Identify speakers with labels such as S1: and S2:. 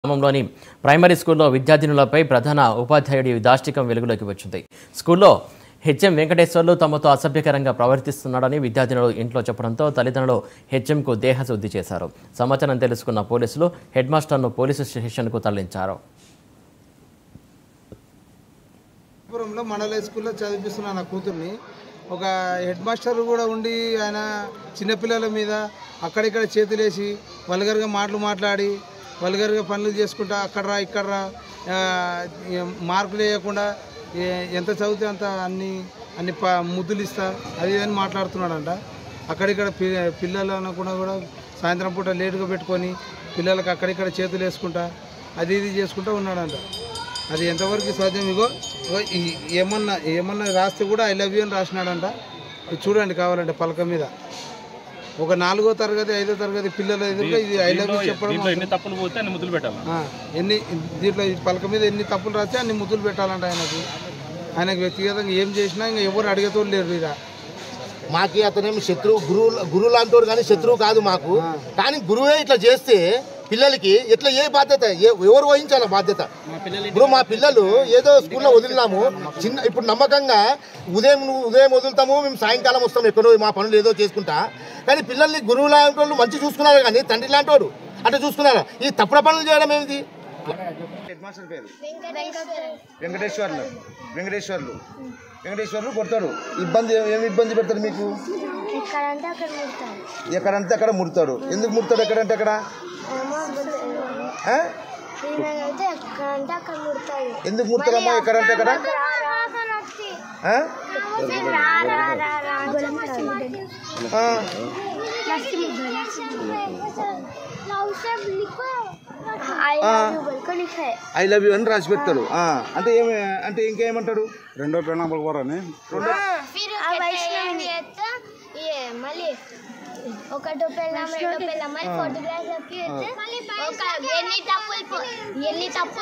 S1: గ్రామంలోని ప్రైమరీ స్కూల్లో విద్యార్థినులపై ప్రధాన ఉపాధ్యాయుడి దాష్టికం వెలుగులోకి వచ్చింది స్కూల్లో హెచ్ఎం వెంకటేశ్వర్లు తమతో అసభ్యకరంగా ప్రవర్తిస్తున్నాడని విద్యార్థినులు ఇంట్లో చెప్పడంతో తల్లిదండ్రులు హెచ్ఎంకు దేహశుద్ధి చేశారు సమాచారం తెలుసుకున్న పోలీసులు హెడ్ మాస్టర్ను పోలీసు స్టేషన్కు తరలించారు
S2: పురంలో మండల హై స్కూల్లో చదివిస్తున్నా నా కూతుర్ని ఒక హెడ్ మాస్టర్ కూడా ఉండి ఆయన చిన్నపిల్లల మీద అక్కడిక్కడ చేతులేసి వల్గర్గా మాటలు మాట్లాడి వల్గర్గా పనులు చేసుకుంటా అక్కడ రా ఇక్కడ రా ఆ, ఏ- మార్కులు వేయకుండా ఏ- ఎంత చదివితే అంత అన్ని అన్ని ప ముద్దులు ఇస్తా అది ఇది అని మాట్లాడుతున్నాడంట అక్కడిక్కడ పి పిల్లలను కూడా కూడా సాయంత్రం పూట లేటుగా పెట్టుకొని పిల్లలకు అక్కడిక్కడ చేతులు వేసుకుంటా అది ఇది చేసుకుంటా ఉన్నాడంట అది ఎంతవరకు సాధ్యం ఇగో ఇగో ఈ- ఏమన్నా ఏమన్నా రాస్తే కూడా ఐ లవ్ యూ అని రాసినాడంట ఇది చూడండి కావాలంటే పలక మీద ఒక నాలుగో తరగతి ఐదో తరగతి పిల్లల ఎదురుగా ఇది ఐ లవ్ యూ చెప్పడం
S3: దీంట్లో ఎన్ని తప్పులు పోతే అన్ని ముద్దులు పెట్టాలి
S2: ఆ, ఎన్ని దీంట్లో ఈ పలక మీద ఎన్ని తప్పులు రాస్తే అన్ని ముద్దులు పెట్టాలంట ఆయనకి ఆయనకు వ్యక్తిగతంగా ఏం చేసినా ఇంకా ఎవరు అడిగేతోడు లేరు ఇక
S4: మాకి అతనేమి శత్రువు గురువు గురువు లాంటోడు కానీ శత్రువు కాదు మాకు కానీ గురువే ఇట్లా చేస్తే పిల్లలకి ఎట్లా ఏ బాధ్యత ఏ- ఎవరు వహించాలి బాధ్యత ఇప్పుడు మా పిల్లలు ఏదో స్కూల్లో వదిలినాము చిన్న ఇప్పుడు నమ్మకంగా ఉదయం ను- ఉదయం వదులుతాము మేము సాయంకాలం వస్తాం ఎక్కడో మా పనులు ఏదో చేసుకుంటా కానీ పిల్లల్ని గురువు లాంటి వాళ్ళు మంచి చూసుకున్నారు కానీ తండ్రి లాంటి వాడు అట్లా చూసుకున్నారు ఈ తప్పుడు పనులు చేయడం ఏమిటి
S5: హెడ్ మాస్టర్ పేరు వెంకటేశ్వర్లు వెంకటేశ్వర్లు వెంకటేశ్వర్లు కొడతారు ఇబ్బంది ఏమి ఇబ్బంది పెడతారు మీకు
S6: ఎక్కడంటే అక్కడ ముడతారు
S5: ఎక్కడంటే అక్కడ ముడతాడు ఎందుకు ముడతాడు ఎక్కడంటే అక్కడ
S6: ఏమో
S5: ఆ?
S6: అయితే ఎక్కడంటే అక్కడ ముడతాడు
S5: ఎందుకు ముడతారమ్మా ఎక్కడంటే అక్కడ ఆ? ఆ. ఐ లవ్ యూ అని రాసి పెడతాడు ఆ. అంటే ఏమి అంటే ఇంకేమంటాడు
S7: రెండో పెళ్ళాంబలు పోరని
S6: మళ్ళీ ఒకటో పెళ్ళాం రెండో పెళ్ళాం మళ్ళీ ఫోటోగ్రాఫ్ ఎన్ని తప్పులు ఎన్ని తప్పులు